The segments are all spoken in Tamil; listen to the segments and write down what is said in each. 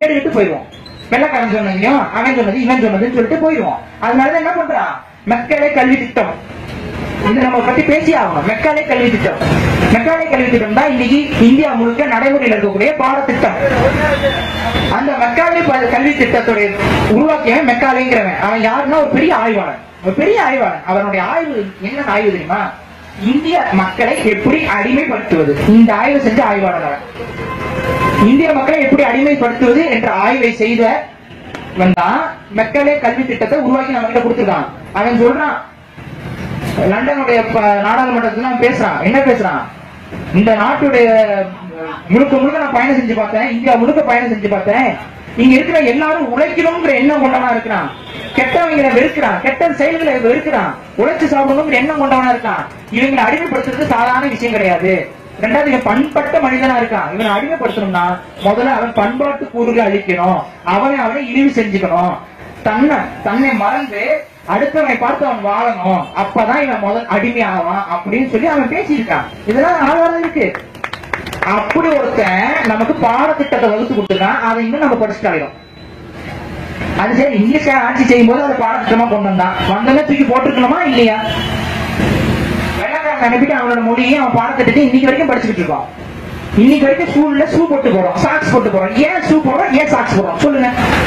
கேட்டுக்கிட்டு போயிடுவோம் வெள்ளக்காரன் சொன்னதையும் அவன் சொன்னது இவன் சொன்னதுன்னு சொல்லிட்டு போயிடுவோம் அதனாலதான் என்ன பண்றான் மக்களை கல்வி திட்டம் இது நம்ம பத்தி பேசி ஆகணும் மெக்காலே கல்வி திட்டம் மெக்காலே கல்வி திட்டம் தான் இன்னைக்கு இந்தியா முழுக்க நடைமுறையில் இருக்கக்கூடிய பாடத்திட்டம் அந்த மெக்காலே ப- கல்வி திட்டத்துடைய உருவாக்கியவன் மெக்காலேங்கிறவன் அவன் யாருன்னா ஒரு பெரிய ஆய்வாளன் ஒரு பெரிய ஆய்வாளன் அவனுடைய ஆய்வு என்ன ஆய்வு தெரியுமா இந்திய மக்களை எப்படி அடிமைப்படுத்துவது இந்த ஆய்வு செஞ்ச ஆய்வாளர் அவன் இந்திய மக்களை எப்படி அடிமைப்படுத்துவது என்ற ஆய்வை செய்த தான் மெக்காலே கல்வி திட்டத்தை உருவாக்கி நம்ம கிட்ட கொடுத்துருக்கான் அவன் சொல்றான் லண்டனுடைய ப- நாடாளுமன்றத்துல அவன் பேசுறான் என்ன பேசுறான் இந்த நாட்டுடைய அஹ், முழுக்க முழுக்க நான் பயணம் செஞ்சு பார்த்தேன் இந்தியா முழுக்க பயணம் செஞ்சு பார்த்தேன் இங்க இருக்கிற எல்லாரும் உழைக்கணுங்கிற எண்ணம் கொண்டவனா இருக்கிறான் கெட்டவங்களை வெறுக்கிறான் கெட்ட செயல்களை வெறுக்கிறான் உழைச்சு சாப்பிடணுங்கிற எண்ணம் கொண்டவனா இருக்கான் இவங்களை அடிமைப்படுத்துறது சாதாரண விஷயம் கிடையாது ரெண்டாவது இவன் பண்பட்ட மனிதனா இருக்கான் இவனை அடிமைப்படுத்தணும்னா முதல்ல அவன் பண்பாட்டு கூறுகளை அழிக்கணும் அவனை அவனை இழிவு செஞ்சுக்கணும் தன்னை தன்னை மறந்து அடுத்தவனை பார்த்து அவன் வாழணும் அப்பதான் இவன் முதல் அடிமை ஆவான் அப்படின்னு சொல்லி அவன் பேசியிருக்கான் இதெல்லாம் ஆதாரம் இருக்கு அப்படி ஒருத்தன் நமக்கு பாடத்திட்டத்தை வகுத்து கொடுத்துருக்கான் அதை இன்னும் நம்ம படிச்சுட்டாயிரும் அது சரி இங்கிலீஷ்கார ஆட்சி செய்யும் போது அதை பாடத்திட்டமா கொண்டு வந்தான் வந்தோடனே தூக்கி போட்டுருக்கணுமா இல்லையா வெள்ளக்காரன் அனுப்பிட்டு அவனோட மொழியை அவன் பாடத்திட்டத்தை இன்னைக்கு வரைக்கும் படிச்சுட்டு இருக்கான் இன்னைக்கு வரைக்கும் ஸ்கூல்ல ஷூ போட்டு போறோம் சாக்ஸ் போட்டு போறோம் ஏன் ஷூ போடுறோம் ஏன் சாக்ஸ் போடுறோம் சொல்லுங்க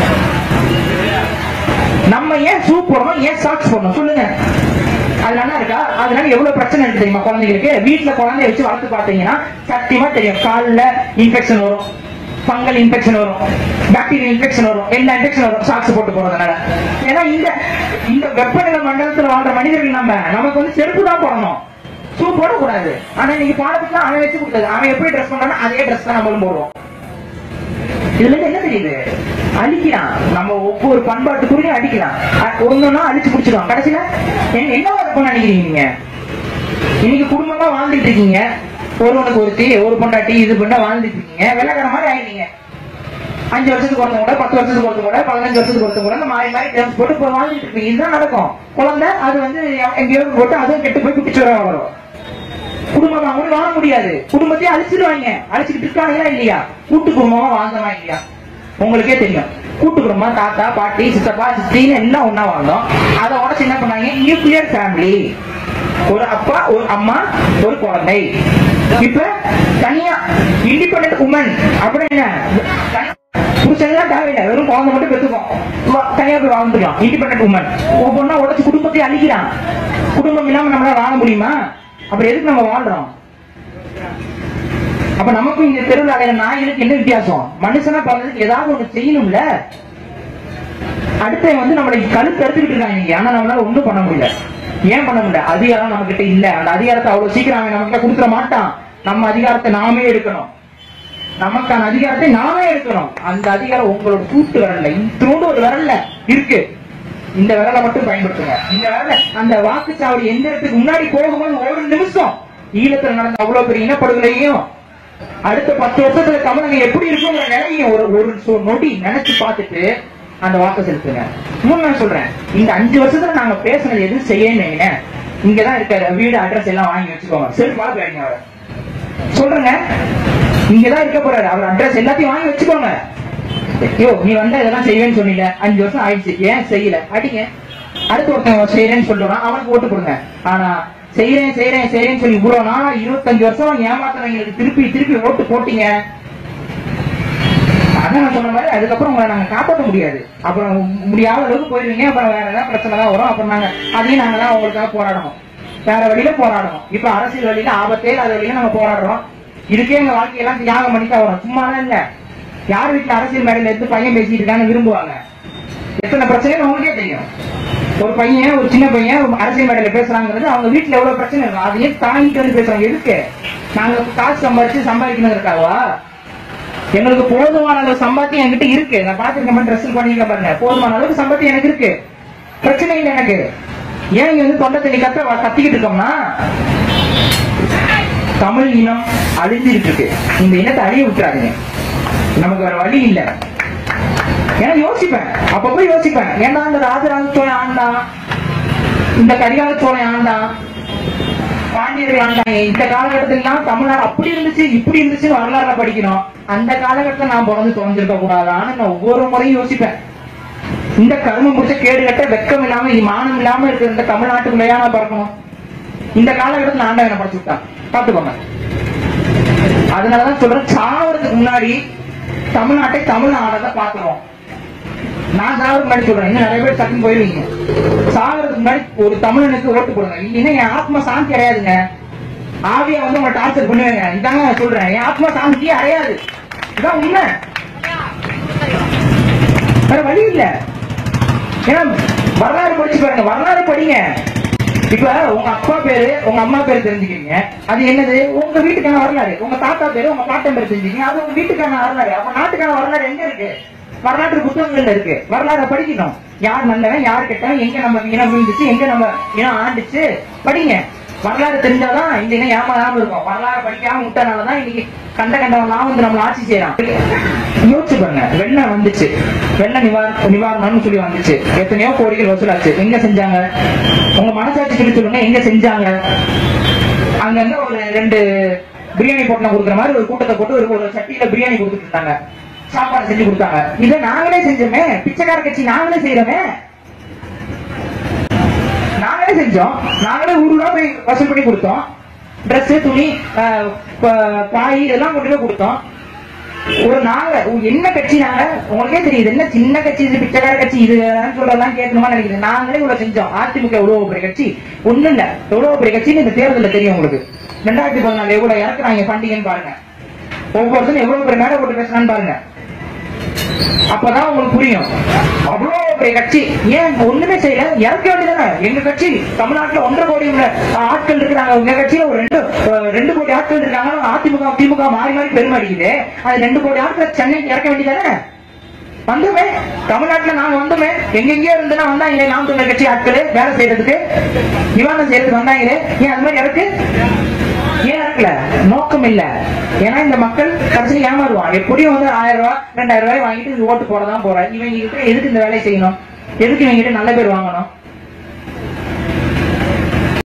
நம்ம ஏன் ஷூ போடணும் ஏன் சாக்ஸ் போடணும் சொல்லுங்க அது நல்லா இருக்கா அதனால எவ்வளவு பிரச்சனை இருக்கு தெரியுமா குழந்தைகளுக்கு வீட்டுல குழந்தைய வச்சு வளர்த்து பார்த்தீங்கன்னா சத்தியமா தெரியும் கால்ல இன்ஃபெக்ஷன் வரும் ஃபங்கல் இன்ஃபெக்ஷன் வரும் பாக்டீரியல் இன்ஃபெக்ஷன் வரும் எல்லா இன்ஃபெக்ஷன் வரும் சாக்ஸ் போட்டு போறதுனால ஏன்னா இந்த இந்த வெப்பநிலை மண்டலத்துல வாழ்ற மனிதர்கள் நம்ம நமக்கு வந்து செருப்பு தான் போடணும் ஷூ போடக்கூடாது ஆனா இன்னைக்கு பாடத்துக்கு அவன் வச்சு கொடுத்தது அவன் எப்படி ட்ரெஸ் பண்றானோ அதே ட்ரெஸ் தான் நம்மளும் போடுவோம் இதுல இருந்து என்ன தெரியுது அழிக்கிறான் நம்ம ஒவ்வொரு பண்பாட்டு குறியும் அடிக்கலாம் அ- ஒண்ணுன்னா அழிச்சு பிடிச்சிடும் கடைசியில என்ன என்ன இருக்கும்னு நினைக்கிறீங்க நீங்க இன்னைக்கு குடும்பமா வாழ்ந்துட்டு இருக்கீங்க ஒருவனுக்கு ஒருத்தி ஒரு பொண்டாட்டி இது பண்ண வாழ்ந்துட்டு இருக்கீங்க வெள்ளக்கார மாதிரி ஆயிடுறீங்க அஞ்சு வருஷத்துக்கு ஒருத்தங்க கூட பத்து வருஷத்துக்கு ஒருத்தங்க கூட பதினஞ்சு வருஷத்துக்கு ஒருத்தங்க கூட இந்த மாறி மாறி டேர்ம்ஸ் போட்டு இப்போ வாழ்ந்துட்டு இருப்பீங்க இதுதான் நடக்கும் குழந்தை அது வந்து எங்கேயோ போட்டு அதுவும் கெட்டு போய் குட்டிச்சு வரும் குடும்பமா கூட வாழ முடியாது குடும்பத்தையே அழிச்சிடுவாங்க அழிச்சுக்கிட்டு இருக்காங்களா இல்லையா கூட்டு குடும்பமா வாழ்ந்தமா இல்லையா உங்களுக்கே தெரியும் கூட்டு குடும்பம் தாத்தா பாட்டி சித்தப்பா சித்தின்னு எல்லாம் ஒண்ணா வாழ்ந்தோம் அதை உடச்சு என்ன பண்ணாங்க நியூக்ளியர் ஃபேமிலி ஒரு அப்பா ஒரு அம்மா ஒரு குழந்தை இப்ப தனியா இண்டிபெண்டன்ட் உமன் அப்புறம் என்ன புருஷன்லாம் தேவையில்லை வெறும் குழந்தை மட்டும் பெற்றுக்கும் வா- தனியா போய் வாழ்ந்துக்கலாம் இண்டிபெண்டன்ட் உமன் ஒவ்வொன்னா உடச்சு குடும்பத்தையே அழிக்கிறான் குடும்பம் இல்லாம நம்மளால வாழ முடியுமா அப்புறம் எதுக்கு நம்ம வாழ்றோம் அப்ப நமக்கும் இந்த தெருவில் அலையிற நாய்களுக்கு என்ன வித்தியாசம் மனுஷனா பிறந்ததுக்கு ஏதாவது ஒண்ணு செய்யணும்ல அடுத்த வந்து நம்மளை கழுத்து எடுத்துக்கிட்டு இருக்காங்க இங்க ஆனா நம்மளால ஒண்ணும் பண்ண முடியல ஏன் பண்ண முடியல அதிகாரம் நம்ம கிட்ட இல்ல அந்த அதிகாரத்தை அவ்வளவு சீக்கிரம் அவன் நம்ம கிட்ட கொடுத்துட மாட்டான் நம்ம அதிகாரத்தை நாமே எடுக்கணும் நமக்கான அதிகாரத்தை நாமே எடுக்கணும் அந்த அதிகாரம் உங்களோட கூட்டு விரல்ல இத்தோடு ஒரு விரல்ல இருக்கு இந்த விரலை மட்டும் பயன்படுத்துங்க இந்த விரல அந்த வாக்குச்சாவடி எந்த இடத்துக்கு முன்னாடி போகும்போது ஒரு நிமிஷம் ஈழத்துல நடந்த அவ்வளவு பெரிய இனப்படுகொலையும் அடுத்த பத்து வருஷத்துல தமிழகம் எப்படி இருக்குங்கிற நிலையும் ஒரு ஒரு சு- நொடி நினைச்சு பார்த்துட்டு அந்த வாக்கு செலுத்துங்க இன்னும் நான் சொல்றேன் இந்த அஞ்சு வருஷத்துல நாங்க பேசுனது எதுவும் செய்யணுங்க இங்கதான் இருக்க வீடு அட்ரஸ் எல்லாம் வாங்கி வச்சுக்கோங்க செல்ஃபால போயிடுங்க அவரை சொல்றேங்க இங்கதான் இருக்க போறாரு அவர் அட்ரஸ் எல்லாத்தையும் வாங்கி வச்சுக்கோங்க ஐயோ நீ வந்தா இதெல்லாம் செய்வேன்னு சொன்னீங்க அஞ்சு வருஷம் ஆயிடுச்சு ஏன் செய்யல அடிங்க அடுத்து ஒருத்தன் செய்யறேன்னு சொல்றான் அவனுக்கு ஓட்டு கொடுங்க ஆனா செய்யறேன் செய்யறேன் செய்யறேன்னு சொல்லி இவ்வளவு நாளா இருபத்தஞ்சு வருஷம் ஏமாத்தவங்களுக்கு திருப்பி திருப்பி ஓட்டு போட்டீங்க அதான் நான் சொன்ன மாதிரி அதுக்கப்புறம் உங்களை நாங்க காப்பாற்ற முடியாது அப்புறம் முடியாத அளவுக்கு போயிருவீங்க அப்புறம் வேற ஏதாவது பிரச்சனை தான் வரும் அப்புறம் நாங்க அதையும் நாங்க தான் உங்களுக்காக போராடணும் வேற வழியில போராடணும் இப்ப அரசியல் வழியில ஆபத்தே இல்லாத வழியில நம்ம போராடுறோம் இதுக்கே எங்க வாழ்க்கையெல்லாம் தியாகம் பண்ணிட்டா வரும் சும்மாலாம் இல்ல யார் வீட்டுல அரசியல் மேடையில இருந்து பையன் பேசிட்டு இருக்கான்னு விரும்புவாங்க எத்தனை பிரச்சனைன்னு உங்களுக்கே தெரியும் ஒரு பையன் ஒரு சின்ன பையன் ஒரு அரசியல் மேடையில பேசுறாங்கிறது அவங்க வீட்டுல எவ்வளவு பிரச்சனை இருக்கும் அதையே தாங்கிட்டு வந்து பேசுறாங்க எதுக்கு நாங்க காசு சம்பாதிச்சு சம்பாதிக்கணுங்கிறக்காகவா எங்களுக்கு போதுமான அளவு சம்பாத்தியம் என்கிட்ட இருக்கு நான் பாத்துருக்கேன் ட்ரெஸ் பண்ணிருக்க பாருங்க போதுமான அளவுக்கு சம்பாத்தியம் எனக்கு இருக்கு பிரச்சனை இல்லை எனக்கு ஏன் இங்க வந்து தொண்டை தண்ணி கத்த கத்திக்கிட்டு இருக்கோம்னா தமிழ் இனம் அழிஞ்சிட்டு இருக்கு இந்த இனத்தை அழிய விட்டுறாதீங்க நமக்கு வேற வழி இல்ல ஏன்னா யோசிப்பேன் அப்பப்ப யோசிப்பேன் ஏன்னா இந்த ராஜராஜ சோழன் ஆண்டான் இந்த கரிகால சோழன் ஆண்டான் பாண்டியர்கள் ஆண்டாங்க இந்த காலகட்டத்திலாம் தமிழ்நாடு அப்படி இருந்துச்சு இப்படி இருந்துச்சுன்னு வரலாறுல படிக்கணும் அந்த காலகட்டத்துல நான் பிறந்து தொலைஞ்சிருக்க கூடாதான்னு நான் ஒவ்வொரு முறையும் யோசிப்பேன் இந்த கருமம் முடிச்ச கேடு கட்ட வெக்கம் இல்லாம மானம் இல்லாம இருக்கிற இந்த தமிழ்நாட்டுக்குள்ளேயா நான் பிறக்கணும் இந்த காலகட்டத்தில் ஆண்டவன் என்ன படிச்சு விட்டான் பாத்துக்கோங்க அதனாலதான் சொல்றேன் சாவறதுக்கு முன்னாடி தமிழ்நாட்டை தமிழ்நாடை பாத்துருவோம் நான் சாவறதுக்கு முன்னாடி சொல்றேன் இன்னும் நிறைய பேர் சட்டம் போயிருவீங்க சாவறதுக்கு முன்னாடி ஒரு தமிழனுக்கு ஓட்டு போடுங்க இல்லைன்னா என் ஆத்மா சாந்தி அடையாதுங்க ஆவியா வந்து உங்களை டார்ச்சர் பண்ணுவேங்க இதாங்க நான் சொல்றேன் என் ஆத்மா சாந்தியே அடையாது இதான் உண்மை வேற வழி இல்ல ஏன்னா வரலாறு படிச்சு பாருங்க வரலாறு படிங்க இப்ப உங்க அப்பா பேரு உங்க அம்மா பேரு தெரிஞ்சுக்கிறீங்க அது என்னது உங்க வீட்டுக்கான வரலாறு உங்க தாத்தா பேரு உங்க பாட்டன் பேரு தெரிஞ்சுக்கீங்க அது உங்க வீட்டுக்கான வரலாறு அப்ப நாட்டுக்கான வரலாறு எங்க இருக்கு வரலாற்று புத்தகங்கள்ல இருக்கு வரலாறு படிக்கணும் யார் நல்லவன் யார் கெட்டவன் எங்க நம்ம இனம் விழுந்துச்சு எங்க நம்ம இனம் ஆண்டுச்சு படிங்க வரலாறு தெரிஞ்சாதான் இந்த இனம் ஏமாறாம இருக்கும் வரலாறு படிக்காம விட்டனாலதான் இன்னைக்கு கண்ட கண்டவன்லாம் வந்து நம்மள ஆட்சி செய்யறான் யோசிச்சு பாருங்க வெள்ளம் வந்துச்சு வெள்ள நிவார நிவாரணம்னு சொல்லி வந்துச்சு எத்தனையோ கோடிகள் வசூலாச்சு எங்க செஞ்சாங்க உங்க மனசாட்சி சொல்லி சொல்லுங்க எங்க செஞ்சாங்க அங்கங்க ஒரு ரெண்டு பிரியாணி போட்டலாம் கொடுக்குற மாதிரி ஒரு கூட்டத்தை போட்டு ஒரு ஒரு சட்டியில பிரியாணி கொடுத்துட்டு இருந்தாங்க சாப்பாடு செஞ்சு கொடுத்தாங்க இதை நாங்களே செஞ்சோமே பிச்சைக்கார கட்சி நாங்களே செய்யறோமே நாங்களே செஞ்சோம் நாங்களே ஊர் ஊரா போய் வசூல் பண்ணி கொடுத்தோம் Dress துணி ஆஹ், ப- பாய் இதெல்லாம் கொண்டு போய் கொடுத்தோம் ஒரு நாங்க உ- என்ன கட்சி நாங்க உங்களுக்கே தெரியுது என்ன சின்ன கட்சி இது பிச்சைக்கார கட்சி இது சொல்றதெல்லாம் கேட்கணுமா நினைக்கிறேன் நாங்களே இவ்வளவு செஞ்சோம் அதிமுக எவ்வளவு பெரிய கட்சி ஒண்ணு இல்ல எவ்வளவு பெரிய கட்சின்னு இந்த தேர்தல்ல தெரியும் உங்களுக்கு ரெண்டாயிரத்தி பதினாலு எவ்வளவு இறக்குறாங்க பண்டிகைன்னு பாருங்க ஒவ்வொருத்தரும் எவ்வளவு பெரிய மேடை போட்டு பேசுறான்னு பாருங்க அப்பதான் உங்களுக்கு புரியும் அவ்வளவு பெரிய கட்சி ஏன் ஒண்ணுமே செய்யல இறக்க வேண்டியதானே எங்க கட்சி தமிழ்நாட்டுல ஒன்றரை கோடி உள்ள ஆட்கள் இருக்கிறாங்க உங்க கட்சியில ஒரு ரெண்டு அஹ், ரெண்டு கோடி ஆட்கள் இருக்காங்க அதிமுக திமுக மாறி மாறி பெருமை அடிக்குது அது ரெண்டு கோடி ஆட்கள் சென்னைக்கு இறக்க வேண்டியதானே வந்தோமே தமிழ்நாட்டுல நாங்க வந்தோமே எங்கெங்கயோ இருந்துனா வந்தாங்களே நாம் தமிழர் கட்சி ஆட்கள் வேலை செய்யறதுக்கு நிவாரணம் செய்யறதுக்கு வந்தாங்களே ஏன் அது மாதிரி இறக்கு ஏன் இறக்கல நோக்கம் இல்ல ஏன்னா இந்த மக்கள் கடைசியில் ஏமாறுவான் எப்படியும் வந்து ஆயிரம் ரூபாய் ரெண்டாயிரம் ரூபாய் வாங்கிட்டு இது ஓட்டு போடதான் போறேன் இவங்க கிட்ட எதுக்கு இந்த வேலையை செய்யணும் எதுக்கு இவங்க கிட்ட நல்ல பேர் வாங்கணும்